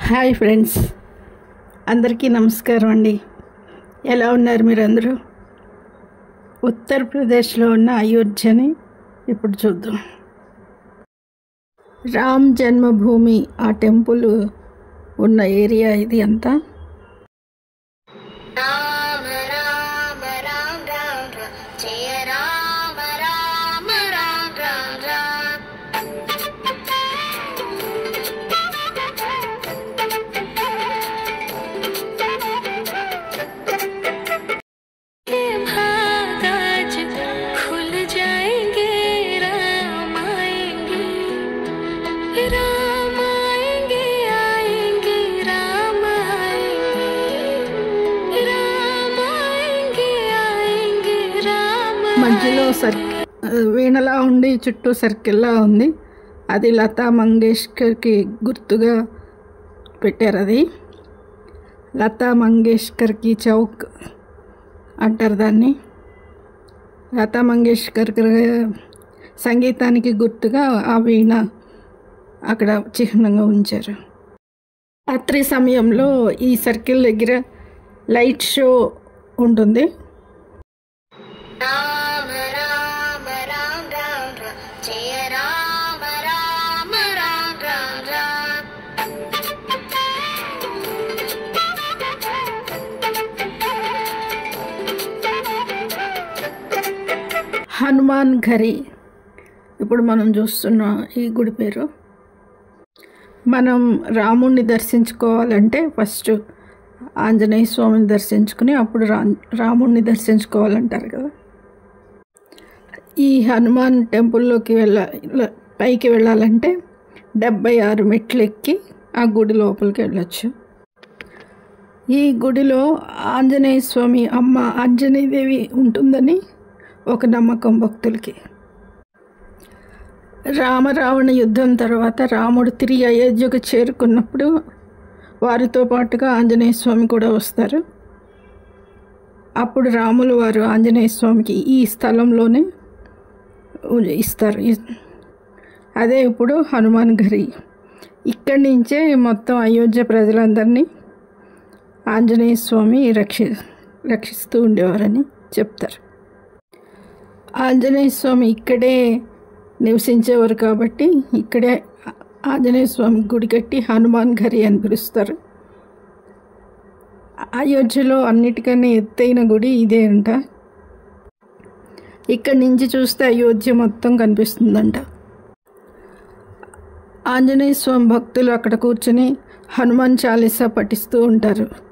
hi friends అందరికీ నమస్కారం అండి ఎలా ఉన్నారు మీరందరూ ఉత్తరప్రదేశ్లో ఉన్న అయోధ్యని ఇప్పుడు చూద్దాం రామ్ జన్మభూమి ఆ టెంపుల్ ఉన్న ఏరియా ఇది అంతా రామ రామ రామ రామ రామ జయ రామ రామ రామ రామ రామ के भाग आज खुल जाएंगे राम आएंगे राम आएंगे आएंगे राम आएंगे राम आएंगे आएंगे राम మధ్యలో సర్ వీణలా ఉండి చుట్టూ సర్కిల్లా ఉంది అది లతా మంగేష్కర్కి గుర్తుగా పెట్టారు అది లతా మంగేష్కర్కి చౌక్ అంటారు దాన్ని లతా మంగేష్కర్ సంగీతానికి గుర్తుగా ఆ వీణ అక్కడ చిహ్నంగా ఉంచారు రాత్రి సమయంలో ఈ సర్కిల్ దగ్గర లైట్ షో ఉంటుంది రామ రామ రామ రామ రామ జయ రామ రామ రామ రామ రామ హనుమాన్ ఘరి ఇప్పుడు మనం చూస్తున్న ఈ గుడి పేరు మనం రాముణ్ణి దర్శించుకోవాలంటే ఫస్ట్ ఆంజనేయ స్వామిని దర్శించుకుని అప్పుడు రా రాముణ్ణి దర్శించుకోవాలంటారు కదా ఈ హనుమాన్ టెంపుల్లోకి వెళ్ళ ల- పైకి వెళ్ళాలంటే డెబ్బై ఆరు మెట్లు ఎక్కి ఆ గుడి లోపలికి వెళ్ళొచ్చు ఈ గుడిలో ఆంజనేయ స్వామి అమ్మ ఆంజనేయదేవి ఉంటుందని ఒక నమ్మకం భక్తులకి రామరావణ యుద్ధం తర్వాత రాముడు తిరిగి అయోధ్యకు చేరుకున్నప్పుడు వారితో పాటుగా ఆంజనేయ స్వామి కూడా వస్తారు అప్పుడు రాములు వారు ఆంజనేయ స్వామికి ఈ స్థలంలోనే ఉ- ఇస్తారు ఇ- అదే ఇప్పుడు హనుమాన్ గరి ఇక్కడి నుంచే మొత్తం అయోధ్య ప్రజలందరినీ ఆంజనేయ స్వామి రక్షి రక్షిస్తూ ఉండేవారని చెప్తారు ఆంజనేయ స్వామి ఇక్కడే నివసించేవారు కాబట్టి ఇక్కడే ఆంజనేయ స్వామి గుడి కట్టి హనుమాన్ ఘరి అని పిలుస్తారు అయోధ్యలో అన్నిటికన్నా ఎత్తైన గుడి ఇదే అంట ఇక్కడి నుంచి చూస్తే అయోధ్య మొత్తం కనిపిస్తుందంట ఆంజనేయ స్వామి భక్తులు అక్కడ కూర్చొని హనుమాన్ చాలీసా పఠిస్తూ ఉంటారు